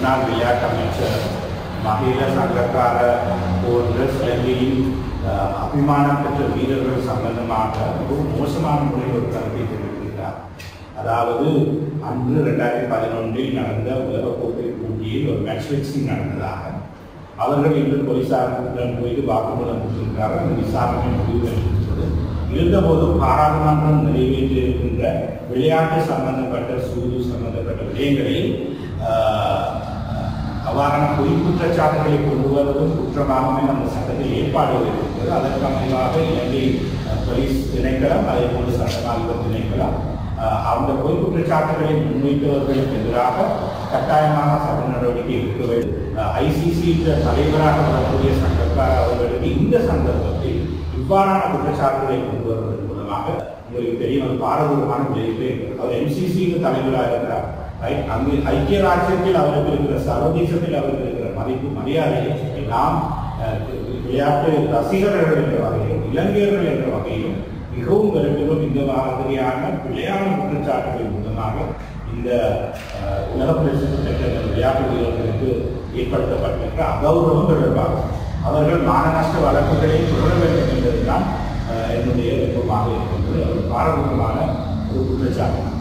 முன்னாள் விளையாட்டு அமைச்சர் மகிழ சங்கக்கார போன்ற சிலங்கையின் அஹ், அபிமானம் பெற்ற வீரர்கள் சம்பந்தமாக மிகவும் மோசமான முறையில் ஒரு கருத்தை தெரிவித்திருக்கிறார் அதாவது அன்று ரெண்டாயிரத்தி பதினொன்றில் நடந்த உலகக்கோப்பை போட்டியில் ஒரு மேட்ச் ஃபிக்ஸிங் நடந்ததாக அவர்கள் இன்று போலீசாரிடம் போயிட்டு வாக்குமூலம் கொடுத்திருக்கிறார்கள் அந்த விசாரணை முடிவு பெற்றிருக்கிறது இருந்தபோதும் பாராளுமன்றம் நிறைவேற்றியிருக்கின்ற விளையாட்டு சம்பந்தப்பட்ட சூது சம்பந்தப்பட்ட விடயங்களில் ஆஹ், அவ்வாறான பொய் குற்றச்சாட்டுகளை கொண்டு வருவதும் குற்றமாகவே அந்த சட்டத்தில் ஏற்பாடுகள் இருக்கிறது அதற்கு அமைவாக இலங்கை அஹ், போலீஸ் திணைக்களம் அதே போன்று சட்டமாளிகள் திணைக்களம் அஹ், அந்த பொய் குற்றச்சாட்டுகளை முன்வைத்தவர்களுக்கு எதிராக கட்டாயமான சட்ட நடவடிக்கை எடுக்க வேண்டும் ஐசிசி தலைவராக வரக்கூடிய சங்கக்கார அவர்களுக்கு இந்த சந்தர்ப்பத்தில் இவ்வாறான குற்றச்சாட்டுகளை கொண்டு வருவதன் மூலமாக உங்களுக்கு தெரியும் அது பாரதூரமான விளைவு அவர் எம்சிசிக்கு தலைவராக இருக்கிறார் ரைட் அங்கு ஐக்கிய ராஜ்யத்தில் அவருக்கு இருக்கிற சர்வதேசத்தில் அவருக்கு இருக்கிற மதிப்பு மரியாதையை நாம் அஹ், விளையாட்டு ரசிகர்கள் என்ற வகையிலும் இளைஞர்கள் என்ற வகையிலும் மிகவும் வெறுக்கிறோம் இந்த மாதிரியான விளையாட்டு குற்றச்சாட்டுகள் மூலமாக இந்த அஹ், உலக பிரசித்தி பெற்ற இந்த விளையாட்டு வீரர்களுக்கு ஏற்படுத்தப்பட்டிருக்கிற அகௌரவம் தொடர்பாக அவர்கள் மான நஷ்ட வழக்குகளை தொடர வேண்டும் என்பதுதான் அஹ், என்னுடைய விருப்பமாக இருக்கின்றது அது பாரதூரமான ஒரு குற்றச்சாட்டு